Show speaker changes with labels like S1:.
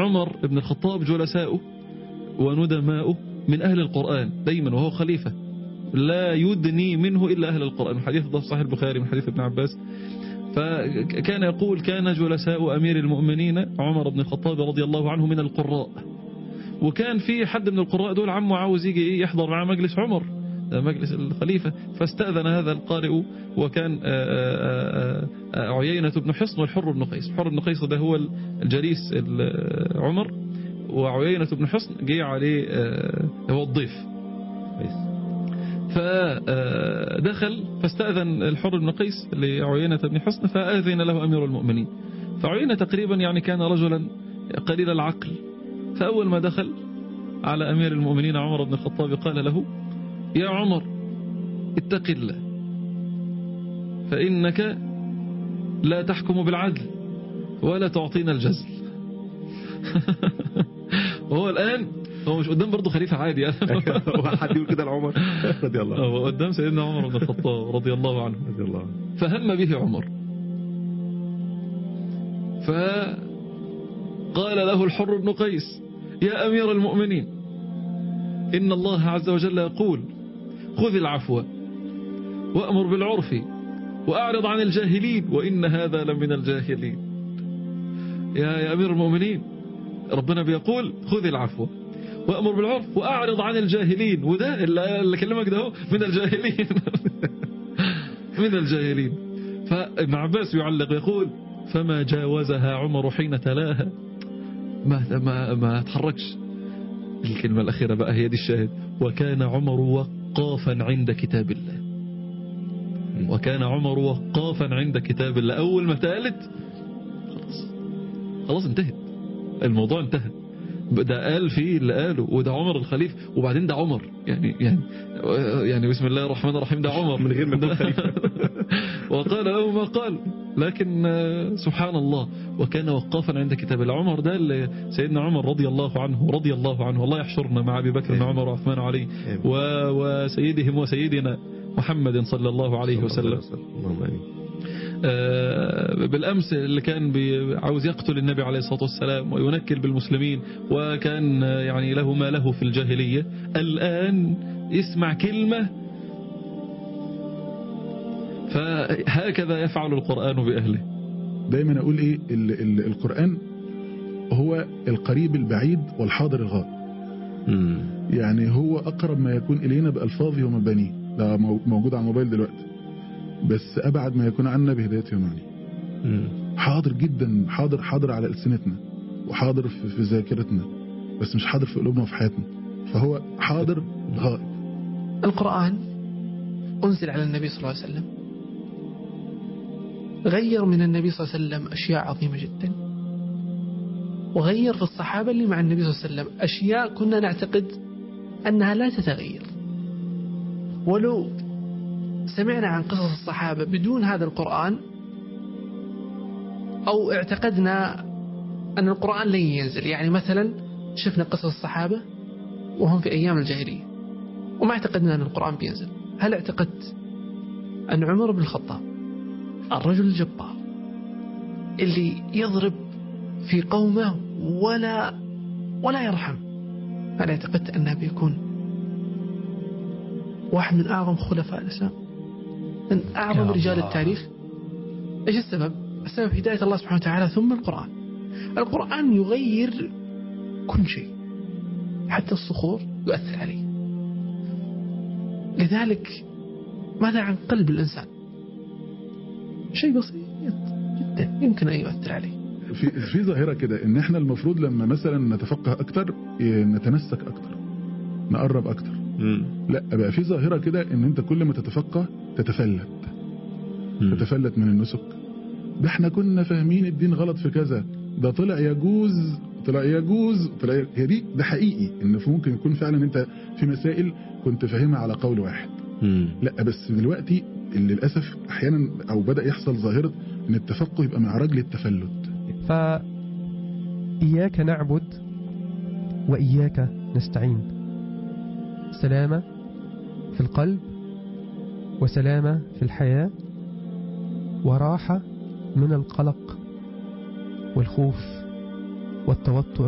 S1: عمر بن الخطاب جلساؤه وندماؤه من أهل القرآن دايما وهو خليفة لا يدني منه إلا أهل القرآن حديث ضف صحيح البخاري من حديث ابن عباس فكان يقول كان جلساء أمير المؤمنين عمر بن الخطاب رضي الله عنه من القراء وكان في حد من القراء دول عمه عاوز يجي يحضر معاه مجلس عمر مجلس الخليفة فاستأذن هذا القارئ وكان عيينة بن حصن والحر بن قيس الحر بن قيس ده هو الجليس عمر وعيينة بن حصن جه عليه هو الضيف فدخل فاستأذن الحر بن قيس لعيينة بن حصن فأذن له أمير المؤمنين فعيينة تقريبا يعني كان رجلا قليل العقل فأول ما دخل على أمير المؤمنين عمر بن الخطاب قال له يا عمر اتق الله فإنك لا تحكم بالعدل ولا تعطينا الجزل وهو الآن هو مش قدام برضه خليفة عادي يعني
S2: هو حد يقول كده لعمر رضي الله عنه
S1: هو قدام سيدنا عمر بن الخطاب رضي الله عنه
S2: رضي الله عنه
S1: فهم به عمر فقال له الحر بن قيس يا أمير المؤمنين إن الله عز وجل يقول خذ العفو وأمر بالعرف وأعرض عن الجاهلين وإن هذا لمن الجاهلين يا, يا أمير المؤمنين ربنا بيقول خذ العفو وأمر بالعرف وأعرض عن الجاهلين وده اللي كلمك ده هو من الجاهلين من الجاهلين فابن عباس يعلق يقول فما جاوزها عمر حين تلاها ما ما ما تحركش الكلمة الأخيرة بقى هي دي الشاهد وكان عمر وقافا عند كتاب الله وكان عمر وقافا عند كتاب الله أول ما تقالت خلاص خلاص انتهت الموضوع انتهى ده قال فيه اللي قاله وده عمر الخليفة وبعدين ده عمر يعني يعني يعني بسم الله الرحمن الرحيم ده عمر
S2: من غير ما يكون خليفة
S1: وقال له ما قال لكن سبحان الله وكان وقافا عند كتاب الله عمر ده اللي سيدنا عمر رضي الله عنه رضي الله عنه الله يحشرنا مع أبي بكر وعمر وعثمان وعلي وسيدهم وسيدنا محمد صلى الله عليه وسلم
S2: اللهم امين
S1: بالأمس اللي كان عاوز يقتل النبي عليه الصلاة والسلام وينكل بالمسلمين وكان يعني له ما له في الجاهلية الآن يسمع كلمة فهكذا يفعل القرآن بأهله
S3: دايما أقول إيه ال ال القرآن هو القريب البعيد والحاضر الغائب يعني هو أقرب ما يكون إلينا بألفاظه ومبانيه ده موجود على الموبايل دلوقتي بس أبعد ما يكون عنا بهدايته ومعني حاضر جدا حاضر حاضر على ألسنتنا وحاضر في, في ذاكرتنا بس مش حاضر في قلوبنا وفي حياتنا فهو حاضر غائب
S4: القرآن أنزل على النبي صلى الله عليه وسلم غير من النبي صلى الله عليه وسلم أشياء عظيمة جدا وغير في الصحابة اللي مع النبي صلى الله عليه وسلم أشياء كنا نعتقد أنها لا تتغير ولو سمعنا عن قصص الصحابة بدون هذا القرآن أو اعتقدنا أن القرآن لن ينزل يعني مثلا شفنا قصص الصحابة وهم في أيام الجاهلية وما اعتقدنا أن القرآن بينزل هل اعتقدت أن عمر بن الخطاب الرجل الجبار اللي يضرب في قومه ولا ولا يرحم هل اعتقدت أنه بيكون واحد من أعظم خلفاء الإسلام من أعظم رجال التاريخ إيش السبب؟ السبب هداية الله سبحانه وتعالى ثم القرآن القرآن يغير كل شيء حتى الصخور يؤثر عليه لذلك ماذا عن قلب الإنسان شيء بسيط جدا يمكن أن يؤثر عليه
S3: في في ظاهره كده ان احنا المفروض لما مثلا نتفقه اكتر نتمسك اكتر نقرب اكتر
S2: مم.
S3: لا بقى في ظاهره كده ان انت كل ما تتفقه تتفلت
S2: مم.
S3: تتفلت من النسك ده احنا كنا فاهمين الدين غلط في كذا ده طلع يجوز طلع يجوز طلع هي دي ده حقيقي ان في ممكن يكون فعلا انت في مسائل كنت فاهمها على قول واحد
S2: مم.
S3: لا بس دلوقتي اللي للاسف احيانا او بدا يحصل ظاهره ان التفقه يبقى معرج للتفلت
S5: فإياك نعبد وإياك نستعين سلامة في القلب وسلامة في الحياة وراحة من القلق والخوف والتوتر